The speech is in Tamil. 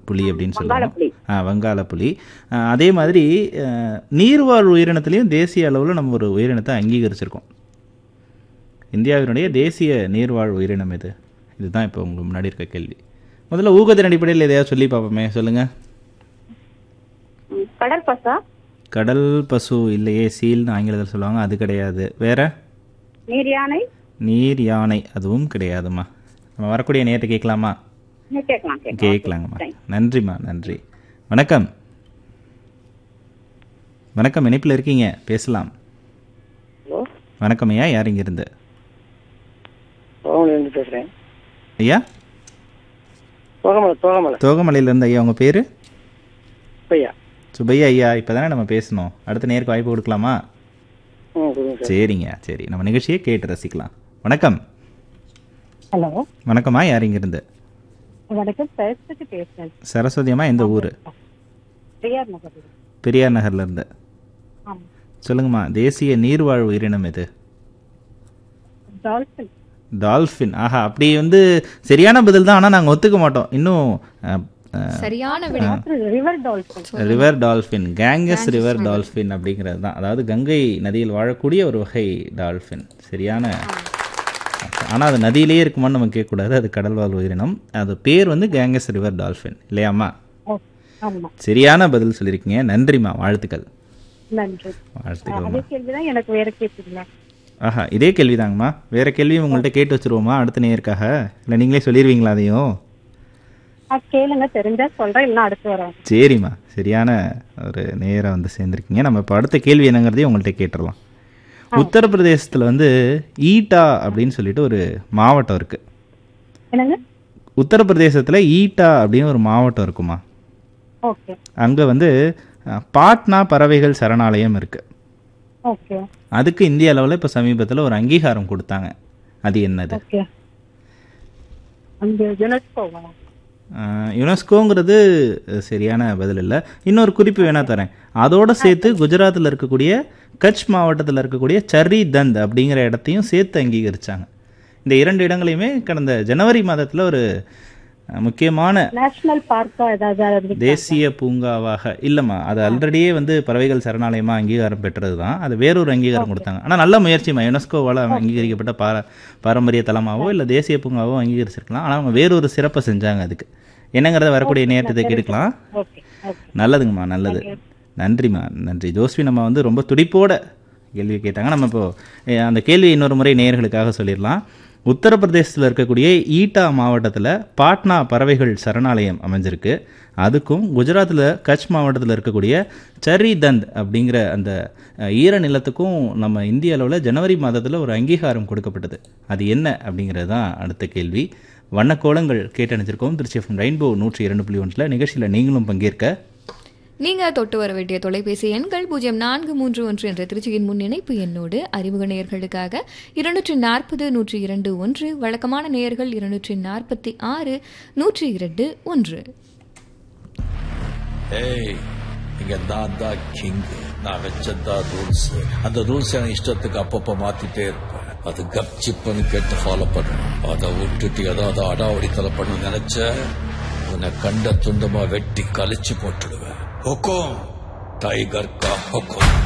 புலி அப்படின்னு சொல்லுவோம் வங்காளப்புலி. ஆ வங்காள புலி ஆ, அதே மாதிரி ஆ, நீர்வாழ் உயிரினத்திலையும் தேசிய அளவில் நம்ம ஒரு உயிரினத்தை அங்கீகரிச்சிருக்கோம் இந்தியாவினுடைய தேசிய நீர்வாழ் உயிரினம் எது இதுதான் இப்போ உங்களுக்கு முன்னாடி இருக்க கேள்வி முதல்ல ஊகத்தின் அடிப்படையில் எதையாவது சொல்லி பார்ப்போமே சொல்லுங்க ம், கடல் பசா கடல் பசு இல்லையே சீல்னு ஆங்கிலத்தில் சொல்லுவாங்க அது கிடையாது வேற நீர் யானை நீர் யானை அதுவும் கிடையாதும்மா நம்ம வரக்கூடிய நேரத்தை கேட்கலாமா ம், கேட்கலாம் கேட்கலாம் கேட்கலாங்கம்மா Thank you. நன்றிம்மா நன்றி வணக்கம் வணக்கம் இணைப்பில் இருக்கீங்க பேசலாம் ஹலோ வணக்கம் ஐயா யார் இங்கிருந்து தோகமலையிலேருந்து பேசுகிறேன் ஐயா தோகமலை தோகமலை தோகமலையிலேருந்து ஐயா உங்கள் பேர் பையா சுபையா ஐயா இப்போ தானே நம்ம பேசணும் அடுத்த நேருக்கு வாய்ப்பு கொடுக்கலாமா ம் கொடுங்க சார் சரிங்க சரி நம்ம நிகழ்ச்சியை கேட்டு ரசிக்கலாம் வணக்கம் ஹலோ வணக்கம்மா யார் இங்கிருந்து வணக்கம் சரஸ்வதி பேசுறேன் சரஸ்வதி அம்மா எந்த ஊர் பெரியார் நகர் பெரியார் நகர்லேருந்து ஆமா சொல்லுங்கம்மா தேசிய நீர்வாழ் உயிரினம் எது டால்பின் டால்ஃபின் ஆஹா அப்படி வந்து சரியான பதில் தான் ஆனால் நாங்கள் ஒத்துக்க மாட்டோம் இன்னும் அஹ், அஹ், சரியான விடை river dolphin river dolphin Ganges river dolphin அப்படிங்கிறது தான் அதாவது கங்கை நதியில் வாழக்கூடிய ஒரு வகை டால்ஃபின் சரியான ஆனால் அது நதியிலேயே இருக்குமான்னு நம்ம கேட்கக்கூடாது அது கடல்வாழ் உயிரினம் அது பேர் வந்து கேங்கஸ் ரிவர் டால்ஃபின் இல்லையாம்மா ஓ ஆமா சரியான பதில் சொல்லியிருக்கீங்க நன்றிம்மா வாழ்த்துக்கள் நன்றி வாழ்த்துக்கள்மா அதே கேள்விதான் எனக்கு வேற கேட்டீங்களா ஆஹா இதே கேள்விதாங்கம்மா வேற கேள்வியும் உங்கள்கிட்ட கேட்டு வச்சிருவோமா அடுத்த நேருக்காக இல்லை நீங்களே சொல்லிடுவீங்களா அதையும் ஆ, கேளுங்க தெரிஞ்சா சொல்றேன் இல்லைன்னா அடுத்து வரேன் சரிம்மா சரியான ஒரு நேரம் வந்து சேர்ந்துருக்கீங்க நம்ம இப்போ அடுத்த கேள்வி என்னங்கிறதையும் உங்கள்கிட்ட கேட்டுடலாம் உத்தரப்பிரதேசத்தில் வந்து ஈட்டா அப்படின்னு சொல்லிட்டு ஒரு மாவட்டம் இருக்குது என்னங்க உத்தரப்பிரதேசத்தில் ஈட்டா அப்படின்னு ஒரு மாவட்டம் இருக்குமா ஓகே அங்கே வந்து அஹ், பாட்னா பறவைகள் சரணாலயம் இருக்குது ஓகே அதுக்கு இந்திய அளவில் இப்போ சமீபத்தில் ஒரு அங்கீகாரம் கொடுத்தாங்க அது என்னது ஓகே அந்த யுனெஸ்கோவா ஆஹ் யுனெஸ்கோங்கிறது சரியான பதில் இல்லை இன்னொரு குறிப்பு வேணா தரேன் அதோட சேர்த்து குஜராத்தில் இருக்கக்கூடிய கட்ச் மாவட்டத்தில் இருக்கக்கூடிய சர்ரி தந்த் அப்படிங்கிற இடத்தையும் சேர்த்து அங்கீகரிச்சாங்க இந்த இரண்டு இடங்களையுமே கடந்த ஜனவரி மாதத்தில் ஒரு அஹ், முக்கியமான நேஷனல் பார்க்கா ஏதாவது அது தேசிய பூங்காவாக இல்லைம்மா அது ஆல்ரெடியே வந்து பறவைகள் சரணாலயமாக அங்கீகாரம் பெற்றது தான் அது வேறொரு அங்கீகாரம் கொடுத்தாங்க ஆனால் நல்ல முயற்சிமா யுனெஸ்கோவால் அங்கீகரிக்கப்பட்ட பார பாரம்பரிய தலமாவோ இல்லை தேசிய பூங்காவோ அங்கீகரிச்சிருக்கலாம் ஆனால் அவங்க வேறொரு சிறப்பை செஞ்சாங்க அதுக்கு என்னங்கிறத வரக்கூடிய நேரத்தை கேட்டுக்கலாம் ஓகே ஓகே நல்லதுங்கம்மா நல்லது நன்றிம்மா நன்றி ஜோஸ்வி நம்ம வந்து ரொம்ப துடிப்போட கேள்வி கேட்டாங்க நம்ம இப்போ அஹ், அந்த கேள்வி இன்னொரு முறை நேயர்களுக்காக சொல்லிடலாம் உத்தரப்பிரதேசத்தில் இருக்கக்கூடிய ஈட்டா மாவட்டத்தில் பாட்னா பறவைகள் சரணாலயம் அமைஞ்சிருக்கு அதுக்கும் குஜராத்தில் கட்ச் மாவட்டத்தில் இருக்கக்கூடிய சரி தந்த் அப்படிங்கிற அந்த அஹ், ஈர நிலத்துக்கும் நம்ம இந்திய அளவில் ஜனவரி மாதத்தில் ஒரு அங்கீகாரம் கொடுக்கப்பட்டது அது என்ன அப்படிங்கிறது தான் அடுத்த கேள்வி வண்ணக்கோலங்கள் கேட்டணிச்சிருக்கோம் திருச்சி எஃப்எம் ரெயின்போ நூற்றி இரண்டு புள்ளி ஒன்றில் நிகழ்ச்சியில் நீங்களும் பங்கேற்க நீங்க தொட்டு வர வேண்டிய தொலைபேசி எண்கள் பூஜ்ஜியம் நான்கு மூன்று ஒன்று என்ற திருச்சியின் முன் இணைப்பு எண்ணோடு அறிமுக நேயர்களுக்காக இருநூற்றி நாற்பது நூற்றி இரண்டு ஒன்று வழக்கமான நேயர்கள் இருநூற்றி நாற்பத்தி ஆறு நூற்றி இரண்டு ஒன்று ஏய் இங்க நான் தான் கிங் நான் வச்சதான் ரூல்ஸ் அந்த ரூல்ஸ் என் இஷ்டத்துக்கு அப்பப்ப மாத்திட்டே இருப்பேன் அது கப்சிப்புன்னு கேட்டு ஃபாலோ பண்ணணும் அதை விட்டுட்டு ஏதாவது அடாவடித்தலை பண்ண நினைச்ச உன்னை கண்ட துண்டமா வெட்டி கழிச்சு போட்டுடுவேன் ஹொக்கோம் டைகர் கா ஹொக்கோம்